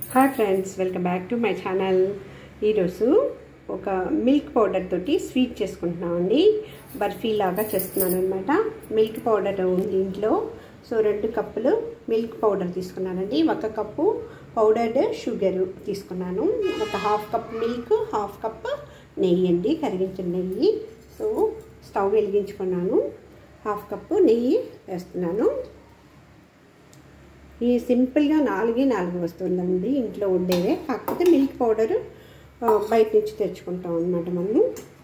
hi friends welcome back to my channel ఈరోజు ఒక milk powder తోటి స్వీట్ చేసుకుంటున్నామండి బర్ఫీ లాగా చేస్తున్నాను అనమాట మిల్క్ పౌడర్ ఉంది ఇంట్లో సో రెండు కప్పులు మిల్క్ పౌడర్ తీసుకున్నానండి ఒక కప్పు పౌడర్డ్ షుగర్ తీసుకున్నాను ఒక half cup milk half cup నెయ్యి అండి కరిగించిన నెయ్యి సో స్టవ్ వెలిగించుకున్నాను హాఫ్ కప్పు నెయ్యి వేస్తున్నాను ఈ సింపుల్గా నాలుగే నాలుగు వస్తువులండి ఇంట్లో ఉండేవే కాకపోతే మిల్క్ పౌడర్ బయట నుంచి తెచ్చుకుంటాం అనమాట మనము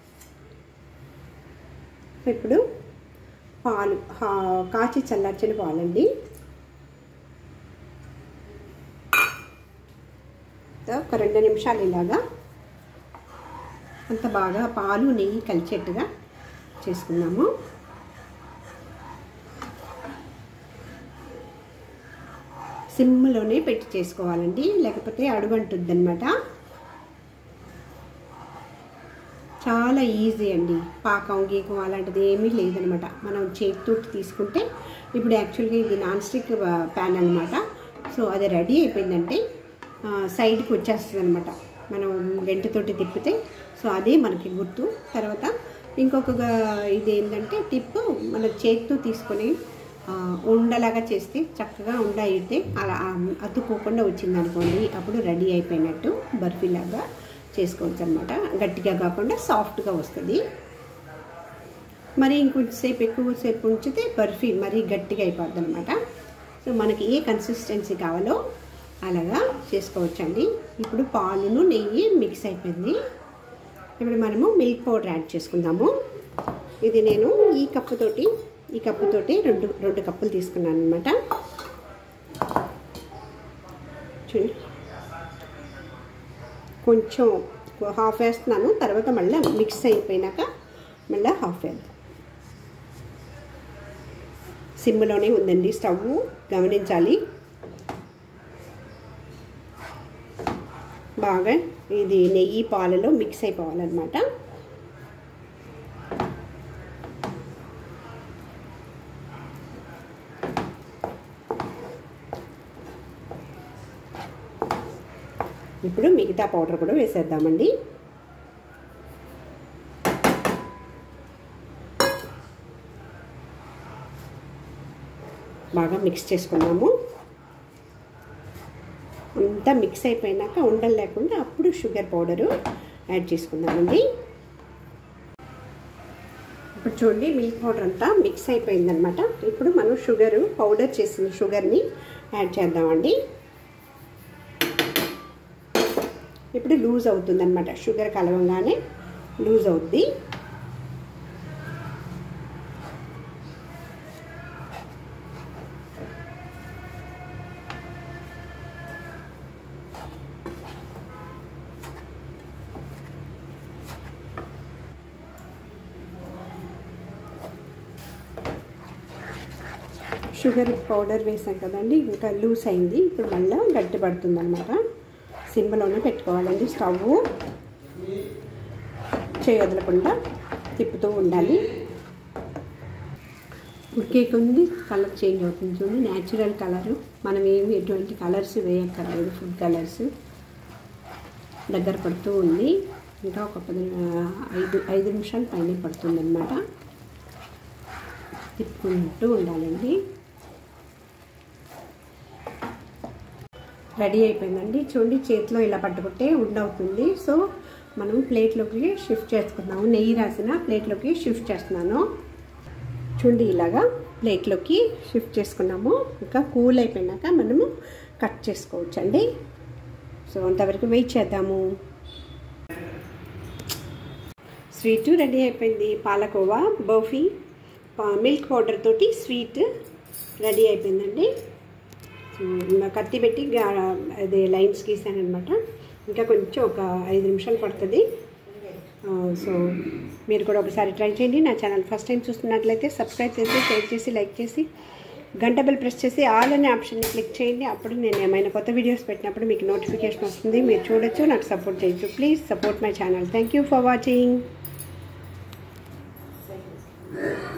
ఇప్పుడు పాలు కాచి చల్లార్చిన పాలండి ఒక రెండు నిమిషాలు ఇలాగా అంత బాగా పాలు నెయ్యి కలిసేట్టుగా చేసుకుందాము సిమ్లోనే పెట్టి చేసుకోవాలండి లేకపోతే అడుగంటుంది అనమాట చాలా ఈజీ అండి పాకం గీకం అలాంటిది ఏమీ లేదనమాట మనం చేతితో తీసుకుంటే ఇప్పుడు యాక్చువల్గా ఇది నాన్ స్టిక్ ప్యాన్ అనమాట సో అది రెడీ అయిపోయిందంటే సైడ్కి వచ్చేస్తుంది అనమాట మనం గంటతోటి తిప్పితే సో అదే మనకి గుర్తు తర్వాత ఇంకొక ఇది ఏంటంటే టిప్ మన చేతితో తీసుకొని ఉండలాగా చేస్తే చక్కగా ఉండ అయితే అలా అతుక్కోకుండా వచ్చింది అనుకోండి అప్పుడు రెడీ అయిపోయినట్టు బర్ఫీలాగా చేసుకోవచ్చు అనమాట గట్టిగా కాకుండా సాఫ్ట్గా వస్తుంది మరి ఇంకొంచెంసేపు ఎక్కువసేపు ఉంచితే బర్ఫీ మరీ గట్టిగా అయిపోద్ది అనమాట సో మనకి ఏ కన్సిస్టెన్సీ కావాలో అలాగా చేసుకోవచ్చండి ఇప్పుడు పాలును నెయ్యి మిక్స్ అయిపోయింది ఇప్పుడు మనము మిల్క్ పౌడర్ యాడ్ చేసుకుందాము ఇది నేను ఈ కప్పుతోటి ఈ కప్పుతోటి రెండు రెండు కప్పులు తీసుకున్నాను అనమాట చూడండి కొంచెం హాఫ్ వేస్తున్నాను తర్వాత మళ్ళీ మిక్స్ అయిపోయినాక మళ్ళీ హాఫ్ వేద్దాం సిమ్లోనే ఉందండి స్టవ్ గమనించాలి బాగా ఇది నెయ్యి పాలలో మిక్స్ అయిపోవాలన్నమాట ఇప్పుడు మిగతా పౌడర్ కూడా వేసేద్దామండి బాగా మిక్స్ చేసుకున్నాము అంతా మిక్స్ అయిపోయినాక ఉండలు లేకుండా అప్పుడు షుగర్ పౌడరు యాడ్ చేసుకుందామండి ఇప్పుడు చూడండి మిల్క్ పౌడర్ అంతా మిక్స్ అయిపోయిందనమాట ఇప్పుడు మనం షుగరు పౌడర్ చేసిన షుగర్ని యాడ్ చేద్దామండి ఇప్పుడు లూజ్ అవుతుంది అనమాట షుగర్ కలవంగానే లూజ్ అవుద్ది షుగర్ పౌడర్ వేసాం కదండి ఇంకా లూజ్ అయింది ఇప్పుడు మళ్ళీ గట్టి పడుతుంది అనమాట సిమ్లోనే పెట్టుకోవాలండి స్టవ్ చేయదలకుండా తిప్పుతూ ఉండాలి ఉడికే కొంది కలర్ చేంజ్ అవుతుంది చూడండి న్యాచురల్ కలరు మనం ఏమి ఎటువంటి కలర్స్ వేయక్కర్లేదు ఫుడ్ కలర్స్ దగ్గర పడుతూ ఉంది ఇంకా ఒక పది ఐదు ఐదు నిమిషాలు పైన పడుతుంది అనమాట తిప్పుకుంటూ ఉండాలండి రెడీ అయిపోయిందండి చూడండి చేతిలో ఇలా పట్టుకుంటే ఉండవుతుంది సో మనం ప్లేట్లోకి షిఫ్ట్ చేసుకుందాము నెయ్యి రాసిన ప్లేట్లోకి షిఫ్ట్ చేస్తున్నాను చూడండి ఇలాగా ప్లేట్లోకి షిఫ్ట్ చేసుకున్నాము ఇంకా కూల్ అయిపోయినాక మనము కట్ చేసుకోవచ్చు అండి సో అంతవరకు వెయిట్ చేద్దాము స్వీట్ రెడీ అయిపోయింది పాలకోవా బర్ఫీ మిల్క్ పౌడర్ తోటి స్వీట్ రెడీ అయిపోయిందండి కత్తి పెట్టి అది లైన్స్ గీసాను అనమాట ఇంకా కొంచెం ఒక ఐదు నిమిషాలు పడుతుంది సో మీరు కూడా ఒకసారి ట్రై చేయండి నా ఛానల్ ఫస్ట్ టైం చూస్తున్నట్లయితే సబ్స్క్రైబ్ చేసి షేర్ చేసి లైక్ చేసి గంట బెల్ ప్రెస్ చేసి ఆల్ అనే ఆప్షన్ క్లిక్ చేయండి అప్పుడు నేను ఏమైనా కొత్త వీడియోస్ పెట్టినప్పుడు మీకు నోటిఫికేషన్ వస్తుంది మీరు చూడొచ్చు నాకు సపోర్ట్ చేయొచ్చు please support my channel thank you for watching